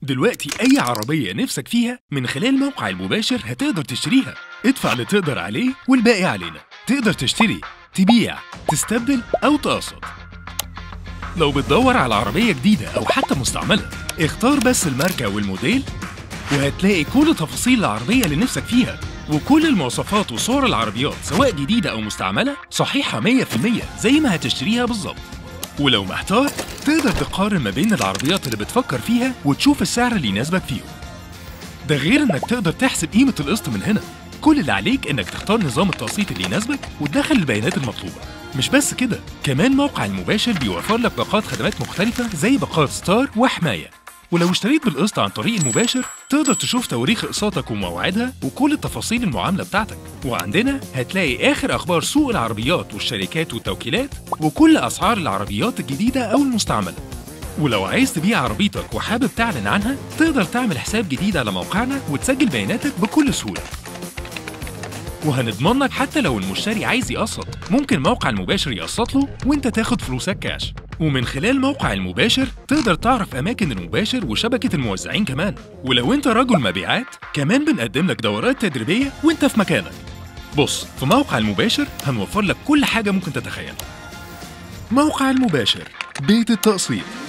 دلوقتي أي عربية نفسك فيها من خلال موقع المباشر هتقدر تشتريها ادفع اللي تقدر عليه والباقي علينا تقدر تشتري تبيع تستبدل أو تقسط لو بتدور على عربية جديدة أو حتى مستعملة اختار بس الماركة والموديل وهتلاقي كل تفاصيل العربية اللي نفسك فيها وكل المواصفات وصور العربيات سواء جديدة أو مستعملة صحيحة 100% زي ما هتشتريها بالظبط ولو محتار تقدر تقارن ما بين العربيات اللي بتفكر فيها وتشوف السعر اللي يناسبك فيهم ده غير انك تقدر تحسب قيمة القسط من هنا كل اللي عليك انك تختار نظام التقسيط اللي يناسبك وتدخل البيانات المطلوبة مش بس كده كمان موقع المباشر بيوفر لك باقات خدمات مختلفة زي باقات ستار وحماية ولو اشتريت بالقسط عن طريق المباشر تقدر تشوف تواريخ اقساطك ومواعيدها وكل تفاصيل المعامله بتاعتك وعندنا هتلاقي اخر اخبار سوق العربيات والشركات والتوكيلات وكل اسعار العربيات الجديده او المستعمله ولو عايز تبيع عربيتك وحابب تعلن عنها تقدر تعمل حساب جديد على موقعنا وتسجل بياناتك بكل سهوله وهنضمن لك حتى لو المشتري عايز يقسط ممكن موقع المباشر يقسط له وانت تاخد فلوسك كاش ومن خلال موقع المباشر تقدر تعرف اماكن المباشر وشبكه الموزعين كمان ولو انت رجل مبيعات كمان بنقدم لك دورات تدريبيه وانت في مكانك بص في موقع المباشر هنوفر لك كل حاجه ممكن تتخيلها موقع المباشر بيت التقسيط